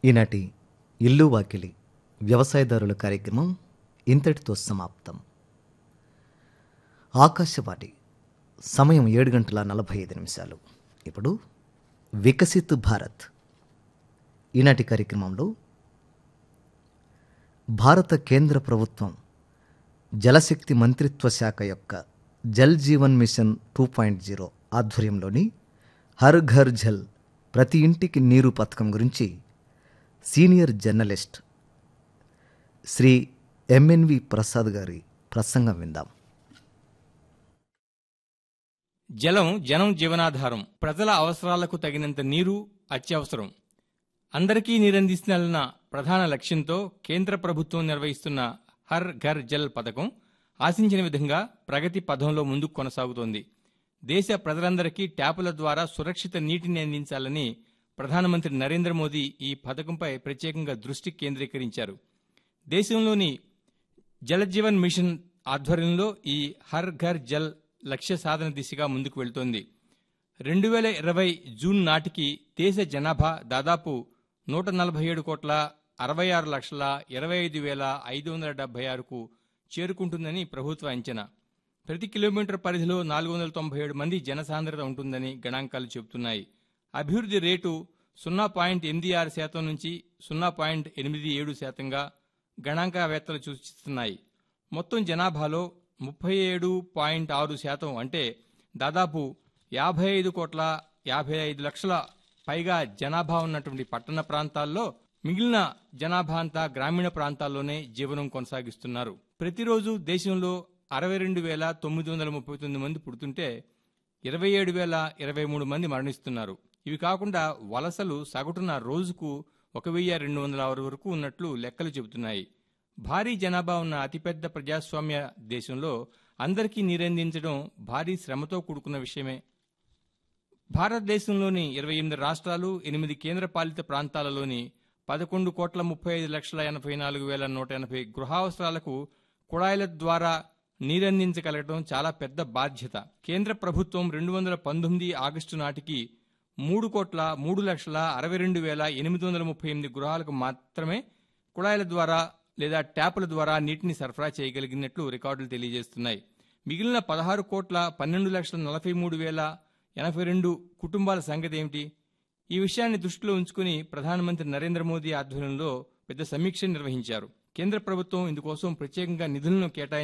ఈనాటి ఇల్లు వాకిలి వ్యవసాయదారుల కార్యక్రమం ఇంతటితో సమాప్తం ఆకాశవాణి సమయం ఏడు గంటల నలభై ఐదు నిమిషాలు ఇప్పుడు వికసిత్ భారత్ ఈనాటి కార్యక్రమంలో భారత కేంద్ర ప్రభుత్వం జలశక్తి మంత్రిత్వ శాఖ యొక్క Jal Jeevan mission two point zero ఆధ్వర్యంలోని హర్ ఘర్ జల్ ప్రతి ఇంటికి నీరు పథకం గురించి senior journalist Shri MNV Prasad గారి ప్రసంగం విందాం జలం జనం జీవనాధారం ప్రజల అవసరాలకు తగినంత నీరు అత్యవసరం అందరికీ నీరందిస్తున్న ప్రధాన లక్ష్యంతో కేంద్ర ప్రభుత్వం నిర్వహిస్తున్న హర్ ఘర్ జల్ పథకం ఆశించిన విధంగా ప్రగతి పథంలో ముందుకు కొనసాగుతోంది దేశ ప్రజలందరికీ ట్యాపుల ద్వారా సురక్షిత నీటిని అందించాలని ప్రధానమంత్రి నరేంద్ర మోదీ ఈ పథకంపై ప్రత్యేకంగా దృష్టి కేంద్రీకరించారు దేశంలోని జలజీవన్ మిషన్ ఆధ్వర్యంలో ఈ హర్ ఘర్ జల్ లక్ష్య సాధన దిశగా ముందుకు వెళ్తోంది రెండు వేల ఇరవై జూన్ నాటికి దేశ జనాభా దాదాపు నూట నలభై ఏడు కోట్ల అరవై ఆరు లక్షల ఇరవై ఐదు వేల ఐదు వందల డెబ్బై ఆరుకు చేరుకుంటుందని ప్రభుత్వ అంచనా ప్రతి కిలోమీటర్ పరిధిలో నాలుగు వందల తొంభై ఏడు మంది జనసాంద్రత ఉంటుందని గణాంకాలు చెబుతున్నాయి అభివృద్ధి రేటు సున్నా పాయింట్ ఎనిమిది ఆరు శాతం నుంచి సున్నా పాయింట్ ఎనిమిది ఏడు శాతంగా గణాంకవేత్తలు సూచిస్తున్నాయి మొత్తం జనాభాలో ముప్పై ఏడు పాయింట్ ఆరు శాతం అంటే దాదాపు యాభై ఐదు కోట్ల యాభై ఐదు లక్షల పైగా జనాభా ఉన్నటువంటి పట్టణ ప్రాంతాల్లో మిగిలిన జనాభా అంతా గ్రామీణ ప్రాంతాల్లోనే జీవనం కొనసాగిస్తున్నారు ప్రతిరోజు దేశంలో అరవై రెండు వేల తొమ్మిది వందల ముప్పై తొమ్మిది మంది పుడుతుంటే ఇరవై ఏడు వేల ఇరవై మూడు మంది మరణిస్తున్నారు ఇవి కాకుండా వలసలు సగటున రోజుకు ఒక వెయ్యి రెండు వందల ఆరు వరకు ఉన్నట్లు లెక్కలు చెబుతున్నాయి భారీ జనాభా ఉన్న అతిపెద్ద ప్రజాస్వామ్య దేశంలో అందరికీ నీరందించడం భారీ శ్రమతో కూడుకున్న విషయమే భారతదేశంలోని ఇరవై ఎనిమిది రాష్ట్రాలు ఎనిమిది కేంద్రపాలిత ప్రాంతాలలోని పదకొండు కోట్ల ముప్పై ఐదు లక్షల ఎనభై నాలుగు వేల నూట ఎనభై గృహావసరాలకు కుళాయిల ద్వారా నీరందించగలగడం చాలా పెద్ద బాధ్యత కేంద్ర ప్రభుత్వం రెండు వందల పంతొమ్మిది ఆగస్టు నాటికి మూడు కోట్ల మూడు లక్షల అరవై రెండు వేల ఎనిమిది వందల ముప్పై ఎనిమిది గృహాలకు మాత్రమే కుళాయిల ద్వారా లేదా ట్యాపుల ద్వారా నీటిని సరఫరా చేయగలిగినట్లు రికార్డులు తెలియజేస్తున్నాయి మిగిలిన పదహారు కోట్ల పన్నెండు లక్షల నలభై మూడు వేల ఎనభై రెండు కుటుంబాల సంగతి ఏమిటి ఈ విషయాన్ని దృష్టిలో ఉంచుకుని ప్రధానమంత్రి నరేంద్ర మోదీ ఆధ్వర్యంలో పెద్ద సమీక్ష నిర్వహించారు కేంద్ర ప్రభుత్వం ఇందుకోసం ప్రత్యేకంగా నిధులను కేటాయించి